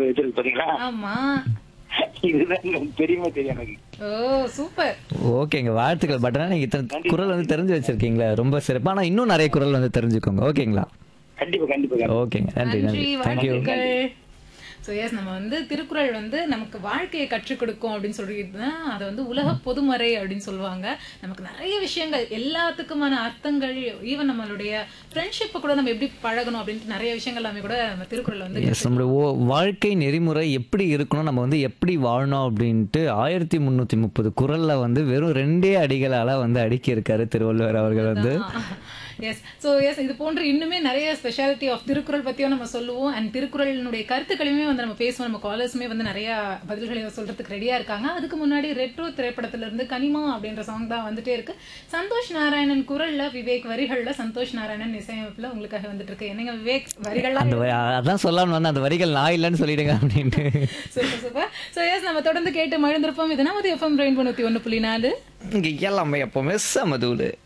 திருக்குறள் வச்சிருக்கு பாத்தீங்களா ஆமா இதுதான் எனக்கு பெருமை தெரியும் எனக்கு ஓ சூப்பர் ஓகேங்க வாழ்த்துக்கள் பட் ஆனால் நீங்கள் இத்தனை குரல் வந்து தெரிஞ்சு வச்சிருக்கீங்களா ரொம்ப சிறப்பு ஆனால் இன்னும் நிறைய குரல் வந்து தெரிஞ்சுக்கோங்க ஓகேங்களா கண்டிப்பா கண்டிப்பா கண்டிப்பா. ஓகேங்க நன்றி நன்றி நன்றி தேங்க்யூ வாழ்த்துக்கள் ஸோ எஸ் நம்ம வந்து திருக்குறள் வந்து நமக்கு வாழ்க்கையை கற்றுக் கொடுக்கும் அப்படின்னு சொல்லிட்டு தான் அதை வந்து உலக பொதுமறை அப்படின்னு சொல்லுவாங்க நமக்கு நிறைய விஷயங்கள் எல்லாத்துக்குமான அர்த்தங்கள் ஈவன் நம்மளுடைய ஃப்ரெண்ட்ஷிப்பை கூட நம்ம எப்படி பழகணும் அப்படின்ட்டு நிறைய விஷயங்கள் எல்லாமே கூட நம்ம திருக்குறள் வந்து எஸ் நம்மளுடைய ஓ வாழ்க்கை நெறிமுறை எப்படி இருக்கணும் நம்ம வந்து எப்படி வாழணும் அப்படின்ட்டு ஆயிரத்தி முந்நூற்றி முப்பது குரலில் வந்து வெறும் ரெண்டே அடிகளால் வந்து அடுக்கி இருக்காரு திருவள்ளுவர் அவர்கள் வந்து எஸ் ஸோ எஸ் இது போன்ற இன்னுமே நிறைய ஸ்பெஷாலிட்டி ஆஃப் திருக்குறள் பற்றியும் நம்ம சொல்லுவோம் அண்ட் திருக்குறளினுடைய கருத்துக்களையுமே வந்து நம்ம பேசுவோம் நம்ம காலர்ஸுமே வந்து நிறைய பதில்களை சொல்றதுக்கு ரெடியாக இருக்காங்க அதுக்கு முன்னாடி ரெட்ரோ திரைப்படத்துல இருந்து கனிமா அப்படின்ற சாங் தான் வந்துட்டே இருக்கு சந்தோஷ் நாராயணன் குரல்ல விவேக் வரிகள்ல சந்தோஷ் நாராயணன் இசையமைப்புல உங்களுக்காக வந்துட்டு இருக்கு என்னங்க விவேக் வரிகள்லாம் அந்த வ- அதான் சொல்லாமல் வந்து அந்த வரிகள் நான் இல்லைன்னு சொல்லிடுங்க அப்படின்ட்டு சூப்பர் சூப்பர் ஸோ எஸ் நம்ம தொடர்ந்து கேட்டு மழுந்திருப்போம் இது நமது எஃப்எம் ரெயின் தொண்ணூற்றி ஒன்று புள்ளி நாலு இங்கே எல்லாமே எப்போவுமே சமதூடு